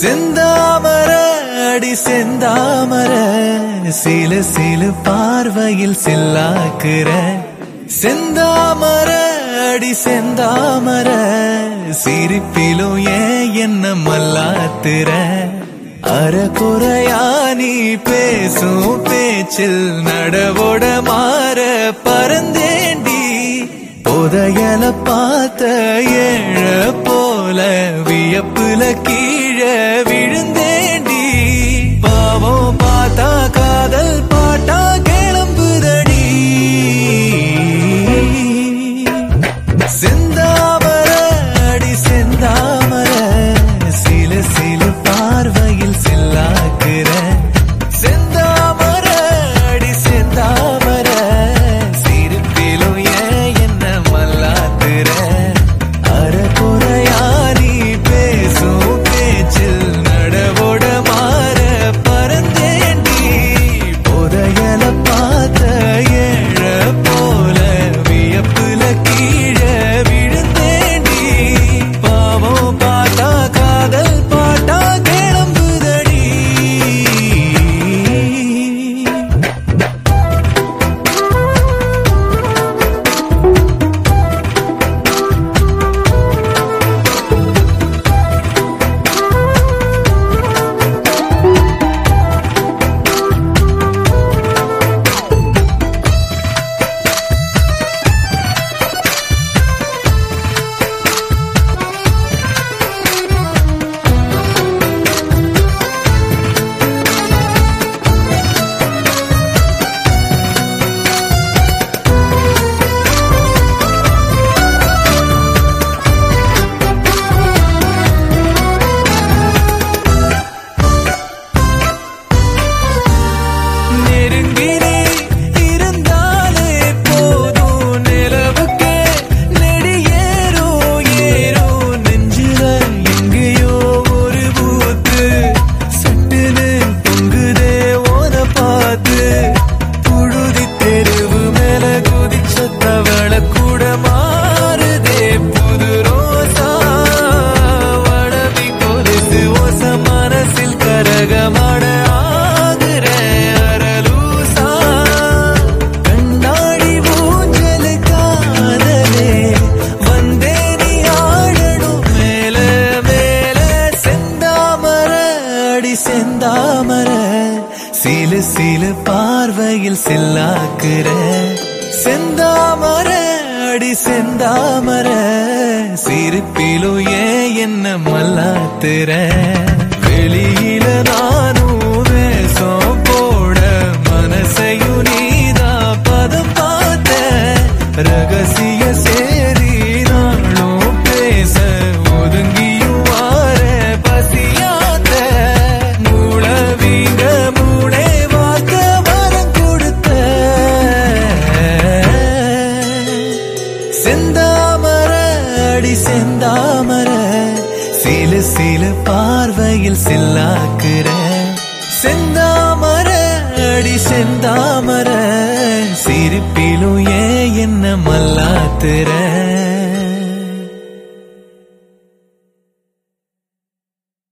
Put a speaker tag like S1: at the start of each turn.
S1: செந்தாமர அடி செந்தாமர சில சில பார்வையில் சில்லாக்குற செந்தாமர அடி செந்தாமர சிரிப்பிலும் ஏன் என்ன மல்லாத்துற அறகுறையா நீ பேசும் பேச்சில் நடவோட மாற பறந்தேண்டி புதையல பார்த்த ஏழ போல வியப்புல கீழே விழுந்தேண்டி பாவம் பார்த்தா காதல் பாட்டா கிளம்புதடி செந்தாமர அடி செந்தாமர சில சில பார்வையில் செல்லாக்குற செந்தாமர அடி செந்தாமர சிரிப்பிலும் ஏன் என்ன மல்லாத்துற அறகுறையா நீ பேசும் பேச்சில் நடவோட மாற பறந்தேண்டி புதையல பார்த்த ஏழ போல வியப்புல கீழே விழுந்தேண்டி பாவம் பார்த்தா காதல் பாட்டா கிளம்புதடி நெருங்கினே இருந்தாலே போதும் நிலவுக்கே நெடியேறோ ஏறோ நெஞ்சில எங்கேயோ ஒரு பூத்து சட்டுன்னு பொங்குதே ஓன பார்த்து புழுதி தெருவு மேல குதிச்ச தவள கூட மாறுதே புது ரோசா வடவி கொலுசு ஓச மனசில் கரகமட ஆகுற அரலூசா கண்ணாடி ஊஞ்சலு காதலே வந்தே நீ ஆடணும் மேல மேல செந்தாமர அடி செந்தாமர சில சில பார்வையில் செல்லாக்குற செந்தாமர அடி செந்தாமர சிரிப்பிலும் ஏன் என்ன மல்லாத்துற வெளியில நானும் வேஷம் போட மனசையும் நீதான் பதம் பார்த்த ரகசிய சேரி நாளும் பேச ஒதுங்கியும் வார பசியாத்த மூளவீங்க மூளை வாக்க வரம் கொடுத்த செந்தாமர அடி செந்தாமர சில சில பார்வையில் செல்லாக்குற செந்தாமர அடி செந்தாமர சிரிப்பிலும் ஏன் என்ன மல்லாத்துற